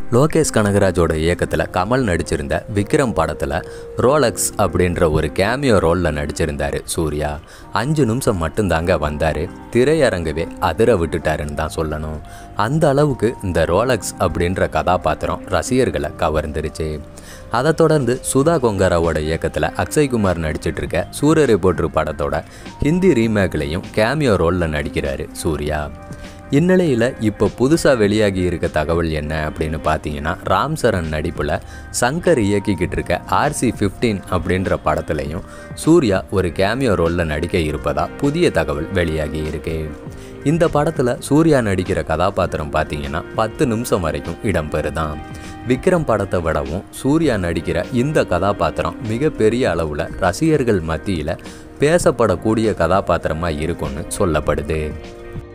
லோகேஷ் கனகராஜோட இயக்கத்தில் கமல் நடிச்சிருந்த விக்ரம் படத்தில் ரோலக்ஸ் அப்படின்ற ஒரு கேமியோ ரோலில் நடிச்சிருந்தார் சூர்யா அஞ்சு நிமிஷம் மட்டும்தாங்க வந்தார் திரையரங்கவே அதிர விட்டுட்டாருன்னு தான் சொல்லணும் அந்த அளவுக்கு இந்த ரோலக்ஸ் அப்படின்ற கதாபாத்திரம் ரசிகர்களை கவர்ந்துருச்சு அதை தொடர்ந்து சுதா கொங்காராவோட இயக்கத்தில் அக்ஷய்குமார் நடிச்சிட்டு இருக்க சூரரை போற்று படத்தோட ஹிந்தி ரீமேக்லையும் கேமியோ ரோலில் நடிக்கிறாரு சூர்யா இந்நிலையில் இப்போ புதுசாக வெளியாகி இருக்க தகவல் என்ன அப்படின்னு பார்த்தீங்கன்னா ராம் சரண் நடிப்பில் சங்கர் இயக்கிக்கிட்டு இருக்க ஆர்சி ஃபிஃப்டீன் அப்படின்ற படத்துலையும் சூர்யா ஒரு கேமியோ ரோலில் நடிக்க இருப்பதா புதிய தகவல் வெளியாகி இருக்கு இந்த படத்தில் சூர்யா நடிக்கிற கதாபாத்திரம் பார்த்தீங்கன்னா பத்து நிமிஷம் வரைக்கும் இடம்பெறுதான் விக்ரம் படத்தை விடவும் சூர்யா நடிக்கிற இந்த கதாபாத்திரம் மிகப்பெரிய அளவில் ரசிகர்கள் மத்தியில் பேசப்படக்கூடிய கதாபாத்திரமாக இருக்கும்னு சொல்லப்படுது